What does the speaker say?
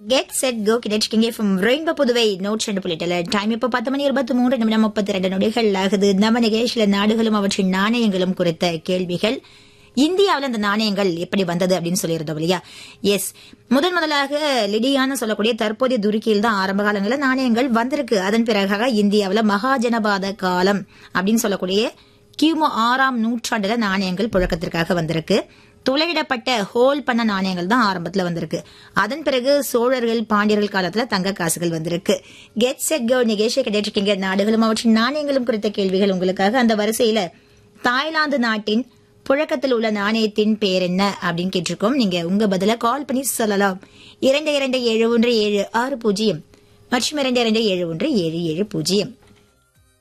get set go கிடைச்சிக்கிங்க from rainbow Puduvai நோட் ரெண்டு புள்ளிட்டல டைம் இப்போ பத்து மணி இருபத்தி மூன்று நிமிடம் முப்பத்தி ரெண்டு நொடிகள் ஆகுது நம்ம நிகழ்ச்சியில நாடுகளும் அவற்றின் நாணயங்களும் குறித்த கேள்விகள் இந்தியாவில் அந்த நாணயங்கள் எப்படி வந்தது அப்படின்னு சொல்லியிருந்தோம் இல்லையா எஸ் முதன் முதலாக லிடியான்னு சொல்லக்கூடிய தற்போதைய துருக்கியில் தான் ஆரம்ப காலங்களில் நாணயங்கள் வந்திருக்கு அதன் பிறகாக இந்தியாவில் மகாஜனபாத காலம் அப்படின்னு சொல்லக்கூடிய கிமு ஆறாம் நூற்றாண்டுல நாணயங்கள் புழக்கத்திற்காக வந்திருக்கு துளையிடப்பட்ட ஹோல் பண்ண நாணயங்கள் தான் ஆரம்பத்துல வந்திருக்கு அதன் பிறகு சோழர்கள் பாண்டியர்கள் காலத்துல தங்க காசுகள் வந்திருக்கு கெட் செட் கோ நிகழ்ச்சி கிடைச்சிருக்கீங்க நாடுகளும் அவற்றின் நாணயங்களும் குறித்த கேள்விகள் உங்களுக்காக அந்த வரிசையில தாய்லாந்து நாட்டின் புழக்கத்தில் உள்ள நாணயத்தின் பேர் என்ன அப்படின்னு கேட்டிருக்கோம் நீங்க உங்க பதில கால் பண்ணி சொல்லலாம் இரண்டு இரண்டு ஏழு ஒன்று ஏழு ஆறு பூஜ்ஜியம் மற்றும் இரண்டு இரண்டு ஏழு ஒன்று ஏழு ஏழு பூஜ்ஜியம்